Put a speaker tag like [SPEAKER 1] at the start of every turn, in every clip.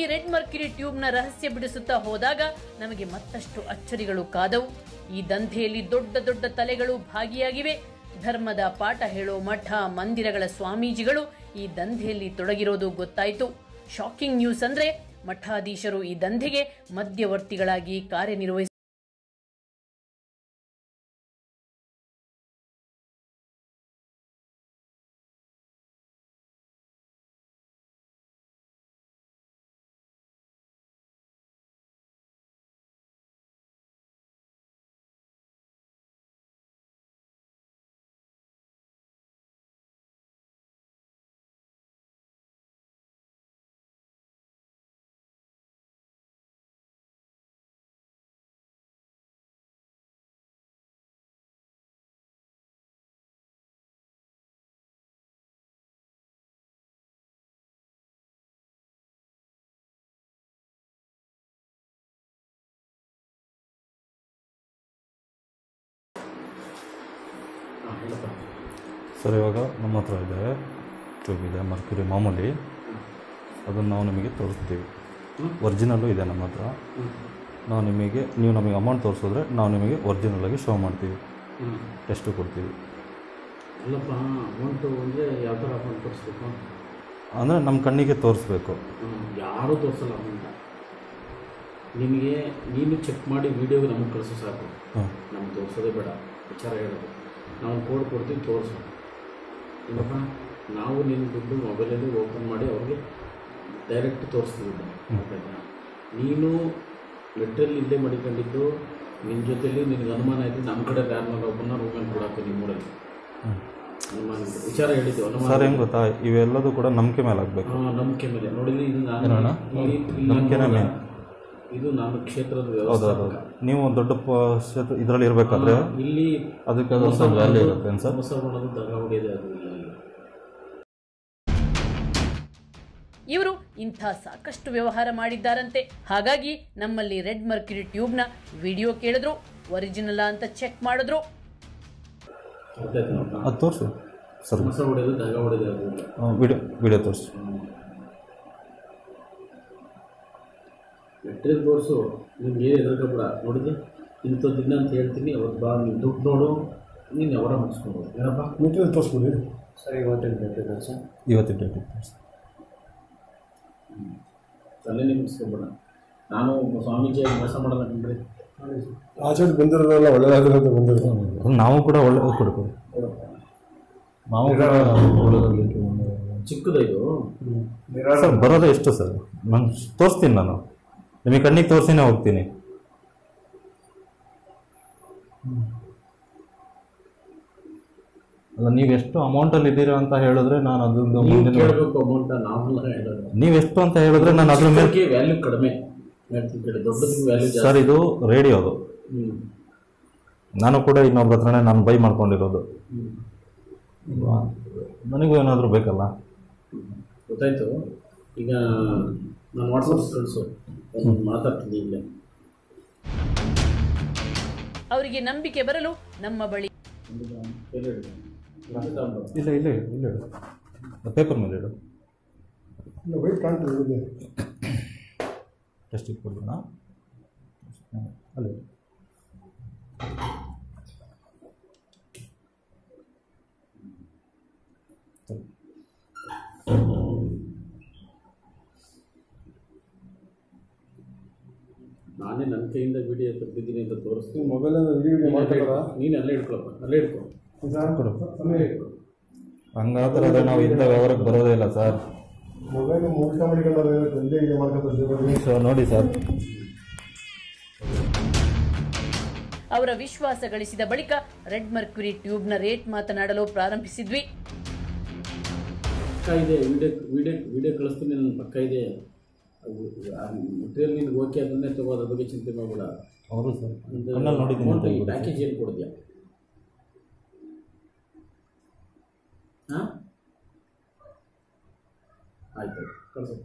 [SPEAKER 1] Red mercury ಟ್ಯೂಬ್ನ ರಹಸ್ಯ ಬಿಡಿಸುತ್ತಾ ಹೋದಾಗ ನಮಗೆ ಮತ್ತಷ್ಟು ಅಚ್ಚರಿಗಳು ಕಾದವು ಈ ದಂಧೆಯಲ್ಲಿ ದೊಡ್ಡ ದೊಡ್ಡ ತಲೆಗಳು ಭಾಗಿಯಾಗಿವೆ ಧರ್ಮದ ಪಾಠ ಹೇಳೋ ಮಠ ಮಂದಿರಗಳ ಸ್ವಾಮೀಜಿಗಳು ಈ ದಂಧೆಯಲ್ಲಿ ತೊಡಗಿರೋದು ಗೊತ್ತಾಯಿತು ಶಾಕಿಂಗ್ ನ್ಯೂಸ್ ಅಂದ್ರೆ ಮಠಾಧೀಶರು ಈ ದಂಧೆಗೆ ಮಧ್ಯವರ್ತಿಗಳಾಗಿ ಕಾರ್ಯನಿರ್ವಹಿಸ
[SPEAKER 2] ಹಾಂ ಹೇಳಪ್ಪ
[SPEAKER 3] ಸರ್ ಇವಾಗ ನಮ್ಮ ಹತ್ರ ಇದೆ ಟ್ಯೂಬ್ ಇದೆ ಮರ್ಕ್ಯುರಿ ಮಾಮೂಲಿ ಅದನ್ನು ನಾವು ನಿಮಗೆ ತೋರಿಸ್ತೀವಿ ಒರಿಜಿನಲ್ಲು ಇದೆ ನಮ್ಮ ಹತ್ರ ನಾವು ನಿಮಗೆ ನೀವು ನಮಗೆ ಅಮೌಂಟ್ ತೋರಿಸಿದ್ರೆ ನಾವು ನಿಮಗೆ ಒರಿಜಿನಲಾಗಿ ಶೋ ಮಾಡ್ತೀವಿ
[SPEAKER 2] ಹ್ಞೂ
[SPEAKER 3] ಟೆಸ್ಟು ಕೊಡ್ತೀವಿ
[SPEAKER 2] ಅಲ್ಲಪ್ಪ ಅಮೌಂಟು ಅಂದರೆ ಯಾವ ಥರ ಅಮೌಂಟ್ ತೋರಿಸ್ಬೇಕು
[SPEAKER 3] ಅಂದರೆ ನಮ್ಮ ಕಣ್ಣಿಗೆ ತೋರಿಸ್ಬೇಕು
[SPEAKER 2] ಹ್ಮ್, ಯಾರೂ ತೋರಿಸಲ್ಲ ಅಮೌಂಟ ನಿನಗೆ ನೀನು ಚೆಕ್ ಮಾಡಿ ವೀಡಿಯೋಗೆ ನಮಗೆ ಕಳಿಸೋ ಸಾಕು
[SPEAKER 3] ಹಾಂ
[SPEAKER 2] ನಮ್ಗೆ ತೋರಿಸೋದೇ ಬೇಡ ವಿಚಾರ ಹೇಳೋದು ನಾವು ಕೋಡ್ ಕೊಡ್ತೀವಿ ತೋರಿಸು ಏನಪ್ಪ ನಾವು ನಿನ್ನ ದುಡ್ಡು ಮೊಬೈಲಲ್ಲಿ ಓಪನ್ ಮಾಡಿ ಅವ್ರಿಗೆ ಡೈರೆಕ್ಟ್ ತೋರಿಸ್ತೀವಿ ಆಯ್ತಾ ನೀನು ಲೆಟ್ರಲ್ಲಿ ಇಲ್ಲೇ ಮಡಿಕೊಂಡಿದ್ದು ನಿನ್ನ ಜೊತೆಲಿ ನಿನಗೆ ಅನುಮಾನ ಇದ್ದು ನಮ್ಮ ಕಡೆ ಯಾರನ್ನ ಒಬ್ಬನ ರೂಮಲ್ಲಿ ಕೊಡಾಕು ನಿಮ್ಮೂರಲ್ಲಿ
[SPEAKER 3] ಹ್ಞೂ
[SPEAKER 2] ಅನುಮಾನ ಇದೆ. ವಿಚಾರ ಹೇಳಿದ್ದು ಅನುಮಾನ
[SPEAKER 3] ಸರ್ ಹೆಂಗೆ ಗೊತ್ತಾ ಇವೆಲ್ಲದೂ ಕೂಡ ನಂಬಿಕೆ ಮೇಲೆ ಆಗಬೇಕು
[SPEAKER 2] ಹಾ, ನಂಬಿಕೆ ಮೇಲೆ ನೋಡಿಲಿ ಇದು ನಾನು
[SPEAKER 3] ಏನಣ್ಣ?
[SPEAKER 2] ಇಲ್ಲಿ- ಇಲ್ಲಿ
[SPEAKER 3] ನಂಬಿಕೆನೇ
[SPEAKER 2] ನಾನು
[SPEAKER 3] ಮೇನ್.
[SPEAKER 2] ಇದು ನಾನು ಕ್ಷೇತ್ರದ
[SPEAKER 3] ಹೌದು
[SPEAKER 2] ವ್ಯವಸ್ಥಾಪಕ
[SPEAKER 3] ಹೌದು ನೀವು ಒಂದು ದೊಡ್ಡ ಪ ಇದರಲ್ಲಿ ಇರಬೇಕಾದ್ರೆ
[SPEAKER 2] ಹಾ, ಇಲ್ಲಿ
[SPEAKER 3] ಅದಕ್ಕೆ ಅದೊಂದು ವ್ಯಾಲ್ಯೂ ಇರುತ್ತೆ ಏನು ಸರ್
[SPEAKER 2] ಮೋಸ ಮಾಡೋದು ದಗ ಹೊಡೆಯೋದು ಅದು ಇಲ್ಲ ಇಲ್ಲಿ.
[SPEAKER 1] ಇವರು ಇಂಥ ಸಾಕಷ್ಟು ವ್ಯವಹಾರ ಮಾಡಿದ್ದಾರಂತೆ ಹಾಗಾಗಿ ನಮ್ಮಲ್ಲಿ ರೆಡ್ ಮರ್ಕ್ಯುರಿ ಟ್ಯೂಬ್ನ ವಿಡಿಯೋ ಕೇಳಿದ್ರು ಒರಿಜಿನಲ್ ಅಂತ ಚೆಕ್ ಮಾಡಿದ್ರು
[SPEAKER 2] ಗೊತ್ತಾಯ್ತು ನೋಡ್ತಾ?
[SPEAKER 3] ಅದು ತೋರಿಸಿ ಸರ್
[SPEAKER 2] ಮೋಸ ಹೊಡೆಯೋದು ದಗ ಹೊಡೆಯೋದು ಅದು ಇಲ್ಲ
[SPEAKER 3] ವಿಡಿಯೋ ವಿಡಿಯೋ ತೋರಿಸಿ
[SPEAKER 2] ಮೆಟ್ರಿಕ್ ಬೋರ್ಡ್ಸು ನಿಮ್ಗೆ ಏನು ಎದುರ್ಕೊಬೇಡ ನೋಡಿದ್ರೆ ಇಂಥದ್ದಿನ ಅಂತ ಹೇಳ್ತೀನಿ ಅವತ್ತು ಬಾ ನೀನು ದುಡ್ಡು ನೋಡು ನೀನು ಯಾವಾಗ ಮುಗಿಸ್ಕೊಬೋದು ಏನಪ್ಪ
[SPEAKER 4] ಮೀಟರ್ ತೋರಿಸ್ಬಿಡಿ ಸರಿ ಇವತ್ತಿನ ಡೇಟ್ ಸರ್
[SPEAKER 3] ಇವತ್ತಿನ ಡೇಟ್ ತೋರಿಸಿ
[SPEAKER 2] ತಲೆ ಮುಗಿಸ್ಕೊಬೇಡ ನಾನು ಒಬ್ಬ ಸ್ವಾಮೀಜಿಯಾಗಿ ಮೋಸ ಮಾಡೋಣ ಕಂಡ್ರಿ
[SPEAKER 4] ಆಚೆ ಬಂದಿರೋದಲ್ಲ ಒಳ್ಳೆಯದಾದ್ರೆ ಅಂತ ಬಂದಿರೋದು
[SPEAKER 3] ಅದು ನಾವು ಕೂಡ ಒಳ್ಳೆ ಕೊಡ್ತೀವಿ ನಾವು ಕೂಡ ಒಳ್ಳೆದಾಗಲಿಕ್ಕೆ
[SPEAKER 2] ಚಿಕ್ಕದ ಇದು
[SPEAKER 3] ಸರ್ ಬರೋದೇ ಎಷ್ಟು ಸರ್ ನಾನು ತೋರಿಸ್ತೀನಿ ನಾನು ನಿಮಗೆ ಕಣ್ಣಿಗೆ ತೋರಿಸಿನೇ ಹೋಗ್ತೀನಿ ಅಲ್ಲ ನೀವು ಎಷ್ಟು ಅಮೌಂಟಲ್ಲಿ ಇದ್ದೀರಾ ಅಂತ ಹೇಳಿದ್ರೆ ನಾನು ಅದೊಂದು
[SPEAKER 2] ನೀವು
[SPEAKER 3] ಮುಂದಿನ
[SPEAKER 2] ಕೇಳಬೇಕು ಅಮೌಂಟ್ ನಾವೆಲ್ಲ ಹೇಳೋದು
[SPEAKER 3] ನೀವು ಎಷ್ಟು ಅಂತ ಹೇಳಿದ್ರೆ ನಾನು ಅದ್ರ ಮೇಲೆ
[SPEAKER 2] ಚಿಕ್ಕದಕ್ಕೆ ವ್ಯಾಲ್ಯೂ ಕಡಿಮೆ ಮೆಟ್ರಿಕ್ ಕಡೆ ದೊಡ್ಡದಕ್ಕೆ ವ್ಯಾಲ್ಯೂ ಜಾಸ್ತಿ
[SPEAKER 3] ಸರ್ ಇದು ರೇಡಿಯೋ ಅದು
[SPEAKER 2] ಹ್ಞೂ
[SPEAKER 3] ನಾನು ಕೂಡ ಇನ್ನೊಬ್ಬರ ಹತ್ರನೇ ನಾನು ಬೈ ಮಾಡ್ಕೊಂಡಿರೋದು
[SPEAKER 2] ಹ್ಞೂ
[SPEAKER 3] ನನಗೂ ಏನಾದರೂ ಬೇಕಲ್ಲ
[SPEAKER 2] ಗೊತ್ತಾಯ್ತು ಈಗ ನಾನು ವಾಟ್ಸಪ್ ಕಳಿಸು ನಾನು ಮಾತಾಡ್ತೀನಿ ಇಲ್ಲೇ
[SPEAKER 1] ಅವರಿಗೆ ನಂಬಿಕೆ ಬರಲು ನಮ್ಮ ಬಳಿ
[SPEAKER 2] ಒಂದು ಗ್ರಾಮ್ ಕೈಲಿ ಹಿಡ್ಕೊ. ಒಂದು ಗ್ರಾಮ್ ಬರುತ್ತೆ.
[SPEAKER 3] ಇಲ್ಲ ಇಲ್ಲ ಇಲ್ಲ ಪೇಪರ್ ಮೇಲೆ ಇಡು
[SPEAKER 4] ಇಲ್ಲ ವೈಟ್ ಕಾಣ್ತದೆ ಇದೆ
[SPEAKER 3] ಟೆಸ್ಟಿಗೆ ಕೊಡೋಣ ಅಲ್ಲಿ
[SPEAKER 2] ನಾನೇ ನನ್ನ ಕೈಯಿಂದ ವಿಡಿಯೋ ತೆಗ್ದಿದ್ದೀನಿ ಅಂತ ತೋರಿಸ್ತೀನಿ
[SPEAKER 4] ಮೊಬೈಲಲ್ಲಿ ವಿಡಿಯೋ ವಿಡಿಯೋ ಮಾಡ್ತಾರ
[SPEAKER 2] ನೀನು ಅಲ್ಲೇ ಇಟ್ಕೊಳಪ್ಪ ಅಲ್ಲೇ ಇಟ್ಕೊ
[SPEAKER 3] ಕೊಡು
[SPEAKER 4] ಸಮಯ ಇತ್ತು
[SPEAKER 3] ಹಂಗಾದ್ರೆ ನಾವು ಇಂಥ ವ್ಯವಹಾರಕ್ಕೆ ಬರೋದೇ ಇಲ್ಲ ಸರ್
[SPEAKER 4] ಮೊಬೈಲ್ ಮುಗಿಸ ಮಾಡಿಕೊಂಡ್ರೆ ಇಲ್ಲೇ ಇದೆ ಮಾಡ್ಕೊತಾರೆ
[SPEAKER 3] ಸೊ ನೋಡಿ ಸರ್
[SPEAKER 1] ಅವರ ವಿಶ್ವಾಸ ಗಳಿಸಿದ ಬಳಿಕ ರೆಡ್ ಮರ್ಕ್ಯುರಿ ಟ್ಯೂಬ್ನ ರೇಟ್ ಮಾತನಾಡಲು ಪ್ರಾರಂಭಿಸಿದ್ವಿ
[SPEAKER 2] ಪಕ್ಕ ಇದೆ ವಿಡಿಯೋ ವಿಡಿಯೋ ವಿಡಿಯೋ ಕಳಿಸ್ತೀನಿ ನನ್ನ ಪಕ್ಕ ಇದೆ ಮೆಟೀರಿಯಲ್ ನಿನ್ಗೆ ಓಕೆ ಅದನ್ನೇ ತಗೋ ಅದ್ರ ಬಗ್ಗೆ ಚಿಂತೆ ಮಾಡಬೇಡ
[SPEAKER 3] ಅವರು ಸರ್ ಕಣ್ಣಲ್ಲಿ ನೋಡಿದ್ದೀನಿ ಅಂತ ಹೇಳ್ಬಿಡಿ ಸರ್.
[SPEAKER 2] ಪ್ಯಾಕೇಜ್ ಏನು ಕೊಡಿದ್ಯಾ ಹಾಂ ಆಯ್ತು ಕಳಿಸು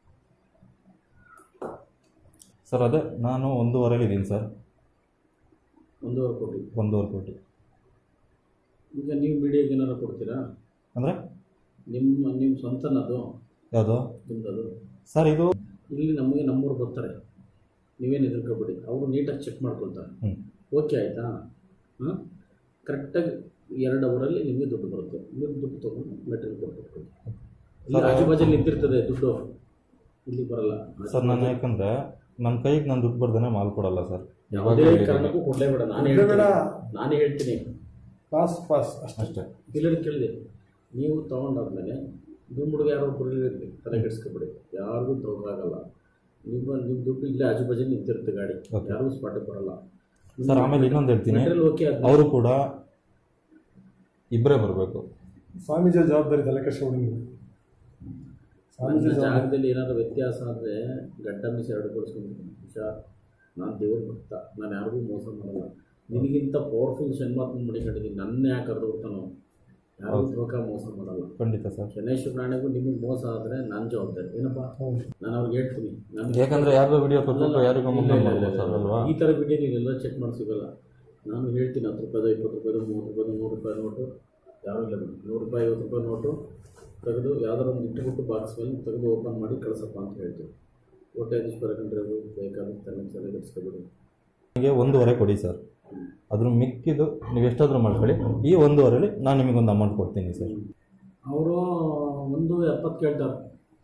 [SPEAKER 3] ಸರ್ ಅದೇ ನಾನು ಒಂದೂವರೆಲಿ ಇದ್ದೀನಿ ಸರ್
[SPEAKER 2] ಒಂದೂವರೆ ಕೋಟಿ
[SPEAKER 3] ಒಂದೂವರೆ ಕೋಟಿ
[SPEAKER 2] ಈಗ ನೀವು ವಿಡಿಯೋಗೆ ಏನಾರು ಕೊಡ್ತೀರಾ
[SPEAKER 3] ಅಂದರೆ
[SPEAKER 2] ನಿಮ್ಮ ನಿಮ್ಮ ಸ್ವಂತನದು
[SPEAKER 3] ಯಾವುದು
[SPEAKER 2] ನಿಮ್ಮದು
[SPEAKER 3] ಸರ್ ಇದು
[SPEAKER 2] ಇಲ್ಲಿ ನಮಗೆ ನಮ್ಮೂರು ಬರ್ತಾರೆ ನೀವೇನು ಹೆದರ್ಕೋಬೇಡಿ ಅವರು ನೀಟಾಗಿ ಚೆಕ್ ಮಾಡ್ಕೊಳ್ತಾರೆ
[SPEAKER 3] ಹ್ಞೂ
[SPEAKER 2] ಓಕೆ ಆಯಿತಾ ಹಾಂ ಕರೆಕ್ಟಾಗಿ ಎರಡು ಅವರಲ್ಲಿ ನಿಮಗೆ ದುಡ್ಡು ಬರುತ್ತೆ ನೀವು ದುಡ್ಡು ತೊಗೊಂಡು ಮೆಟೀರಿಯಲ್ ಕೊಟ್ಬಿಟ್ಟು ಇಲ್ಲಿ ಆಜು ಬಾಜಲ್ಲಿ ನಿಂತಿರ್ತದೆ ದುಡ್ಡು ಇಲ್ಲಿ ಬರಲ್ಲ
[SPEAKER 3] ಸರ್ ನಾನು ಯಾಕಂದರೆ ನನ್ನ ಕೈಗೆ ನಾನು ದುಡ್ಡು ಬರ್ದೇ ಮಾಲ್ ಕೊಡಲ್ಲ ಸರ್
[SPEAKER 2] ಯಾವುದೇ ಕಾರಣಕ್ಕೂ ಕೊಡಲೇಬೇಡ ನಾನೇ
[SPEAKER 4] ಕೊಡ್ಲೇಬೇಡ.
[SPEAKER 2] ಹೇಳ್ತೀನಿ ನಾನೇ ಹೇಳ್ತೀನಿ
[SPEAKER 4] ಪಾಸ್ ಪಾಸ್ ಅಷ್ಟೇ
[SPEAKER 3] ಅಷ್ಟೇ
[SPEAKER 2] ಇಲ್ಲದ ಕೇಳಿದೆ ನೀವು ತೊಗೊಂಡಾದ್ಮೇಲೆ ನಿಮ್ಮ ಹುಡುಗ ಯಾರೋ ಒಬ್ಬರು ಇರಲಿ ತಲೆ ಕೆಡಿಸ್ಕೊಬೇಡಿ ಯಾರಿಗೂ ತೊಗೊಂಡಾಗಲ್ಲ ನಿಮ್ಮ ನಿಮ್ಮ ದುಡ್ಡು ಇಲ್ಲೇ ಆಜು ಬಾಜು ನಿಂತಿರುತ್ತೆ ಗಾಡಿ
[SPEAKER 3] Okay.
[SPEAKER 2] ಯಾರಿಗೂ ಸ್ಪಾಟಿಗೆ ಬರಲ್ಲ
[SPEAKER 3] ಸರ್ ಆಮೇಲೆ ಇನ್ನೊಂದು ಹೇಳ್ತೀನಿ
[SPEAKER 2] ಮೆಟೀರಿಯಲ್ ಓಕೆ ಆದ್ಮೇಲೆ
[SPEAKER 3] ಅವರು ಕೂಡ ಇಬ್ಬರೇ ಬರಬೇಕು
[SPEAKER 4] ಸ್ವಾಮೀಜಿ ಜವಾಬ್ದಾರಿ ತಲೆ ಕೆಡಿಸ್ಕೊಂಡು ನೀವು ಸ್ವಾಮೀಜಿ
[SPEAKER 2] ನನ್ನ
[SPEAKER 4] ಜವಾಬ್ದಾರಿ
[SPEAKER 2] ಜಾಗದಲ್ಲಿ ಏನಾದರೂ ವ್ಯತ್ಯಾಸ ಅಂದರೆ ಗಡ್ಡ ಮೀಸೆ ಎರಡು ಕೊಡಿಸ್ಕೊಂಡು ಹುಷಾರ್ ನಾನು ದೇವ್ರ ಭಕ್ತ ನಾನು ಯಾರಿಗೂ ಮೋಸ ಮಾಡಲ್ಲ ನಿನಗಿಂತ ಪವರ್ಫುಲ್ ಶನ್ಮಾತ್ಮ ಮಡಿಕೊಂಡಿದ್ದೀನಿ ನನ್ನ ಯಾಕೆ ಕರೆದು ಬಿಡ್ತಾನೋ ಯಾರಿಗೂ ಧೋಕ ಮೋಸ ಮಾಡಲ್ಲ
[SPEAKER 3] ಖಂಡಿತ ಸರ್
[SPEAKER 2] ಶನೇಶ್ವರ ಪ್ರಾಣಿಗೂ ನಿಮಗೆ ಮೋಸ ಆದರೆ ನನ್ನ ಜವಾಬ್ದಾರಿ ಏನಪ್ಪ
[SPEAKER 4] ಹೌದು
[SPEAKER 2] ನಾನು ಅವ್ರಿಗೆ ಹೇಳ್ತೀನಿ ನಾನು
[SPEAKER 3] ಯಾಕಂದ್ರೆ ಯಾರ್ದೋ ವಿಡಿಯೋ ಕೊಟ್ಬಿಟ್ಟು ಯಾರಿಗೂ
[SPEAKER 2] ಇಲ್ಲ, ಇಲ್ಲ, ಇಲ್ಲ,
[SPEAKER 3] ಸರ್
[SPEAKER 2] ಇಲ್ಲ.
[SPEAKER 3] ಅಲ್ವಾ
[SPEAKER 2] ಈ ಥರ ವಿಡಿಯೋ ನೀವೆಲ್ಲ ಚೆಕ್ ಮಾಡಿ ಸಿಗಲ್ಲ ನಾನು ಹೇಳ್ತೀನಿ ಹತ್ತು ರೂಪಾಯಿದು ಇಪ್ಪತ್ತು ರೂಪಾಯಿದು ಮೂವತ್ತು ರೂಪಾಯಿದು ನೂರು ರೂಪಾಯಿ ನೋಟು ಯಾರೂ ಇಲ್ಲ ಬಿಡಿ ನೂರು ರೂಪಾಯಿ ಐವತ್ತು ರೂಪಾಯಿ ನೋಟು ತೆಗೆದು ಯಾವ್ದಾರ ಒಂದು ಇಟ್ಟುಬಿಟ್ಟು ಬಾಕ್ಸ್ ಮೇಲೆ ತೆಗೆದು ಓಪನ್ ಮಾಡಿ ಕಳಿಸಪ್ಪ ಅಂತ ಹೇಳ್ತೀವಿ ಕೋಟ್ಯಾಧೀಶ್ವರ ಕಂಡ್ರೆ ಬೇಕಾಗುತ್ತೆ ತಲೆ ಕೆಡಿಸ್ಕೊಬಿಡಿ
[SPEAKER 3] ನನಗೆ ಒಂದೂವರೆ ಕೊಡಿ ಸರ್ ಅದ್ರ ಮಿಕ್ಕಿದ್ದು ನೀವು ಎಷ್ಟಾದರೂ ಮಾಡ್ಕೊಳ್ಳಿ ಈ ಒಂದೂವರೆಲಿ ನಾನು ನಿಮಗೊಂದು ಅಮೌಂಟ್ ಕೊಡ್ತೀನಿ ಸರ್
[SPEAKER 2] ಅವರು ಒಂದು ಎಪ್ಪತ್ತು ಕೇಳ್ತಾರೆ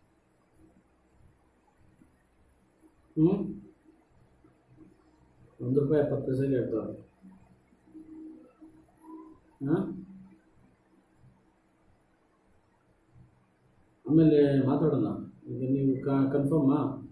[SPEAKER 2] ಹ್ಞೂ ಒಂದು ರೂಪಾಯಿ ಎಪ್ಪತ್ತು ಪೈಸೆಗೆ ಹೇಳ್ತಾರೆ ಹಾಂ ಆಮೇಲೆ ಮಾತಾಡೋಣ ಈಗ ನೀವು ಕನ್ಫರ್ಮಾ